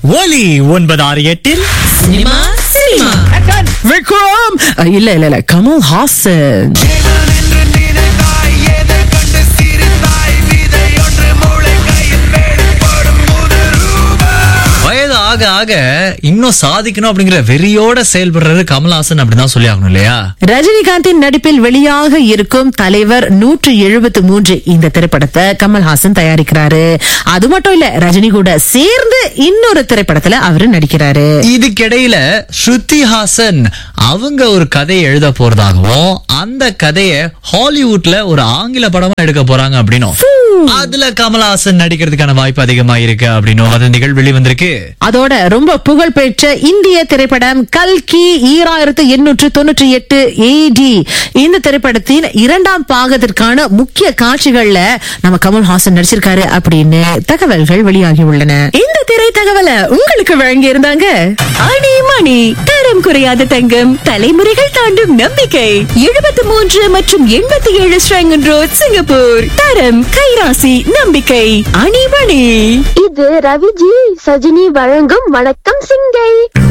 ஒலி ஒன்பது ஆறு எட்டில் சினிமா சினிமா விக்ரம் அஹ், இல்ல இல்ல இல்ல கமல் ஹாசன் வயது ஆக ஆக இன்னும் சாதிக்கணும் அப்படிங்கிற வெறியோட செயல்படுறது கமல்ஹாசன் அப்படிதான் சொல்லி ஆகணும் இல்லையா ரஜினிகாந்தின் நடிப்பில் வெளியாக இருக்கும் தலைவர் நூற்று எழுபத்து மூன்று இந்த திரைப்படத்தை கமல்ஹாசன் தயாரிக்கிறாரு அது மட்டும் இல்ல ரஜினி கூட சேர்ந்து இன்னொரு திரைப்படத்துல அவரு நடிக்கிறாரு இதுக்கிடையில ஸ்ருதி ஹாசன் அவங்க ஒரு கதையை எழுத போறதாகவும் அந்த கதையை ஹாலிவுட்ல ஒரு ஆங்கில படமா எடுக்க போறாங்க அப்படின்னும் அதுல கமல்ஹாசன் நடிக்கிறதுக்கான வாய்ப்பு அதிகமா இருக்கு அப்படின்னும் வதந்திகள் வெளிவந்திருக்கு அதோட ரொம்ப புகழ்பெற்ற இந்திய திரைப்படம் கல்கி ஈராயிரத்து எண்ணூற்று தொண்ணூற்றி எட்டு ஏடி இந்த திரைப்படத்தின் இரண்டாம் பாகத்திற்கான முக்கிய காட்சிகள்ல நம்ம கமல்ஹாசன் நடிச்சிருக்காரு அப்படின்னு தகவல்கள் வெளியாகி உள்ளன இந்த திரை தகவலை உங்களுக்கு வழங்கி இருந்தாங்க அணி மணி தரம் குறையாத தங்கம் தலைமுறைகள் தாண்டும் நம்பிக்கை எழுபத்தி மூன்று மற்றும் எண்பத்தி ஏழு ஸ்ரங்கன் ரோட் சிங்கப்பூர் தரம் கைராசி நம்பிக்கை அணிமணி இது ரவிஜி சஜினி வழங்கும் வணக்கம் சிங்கை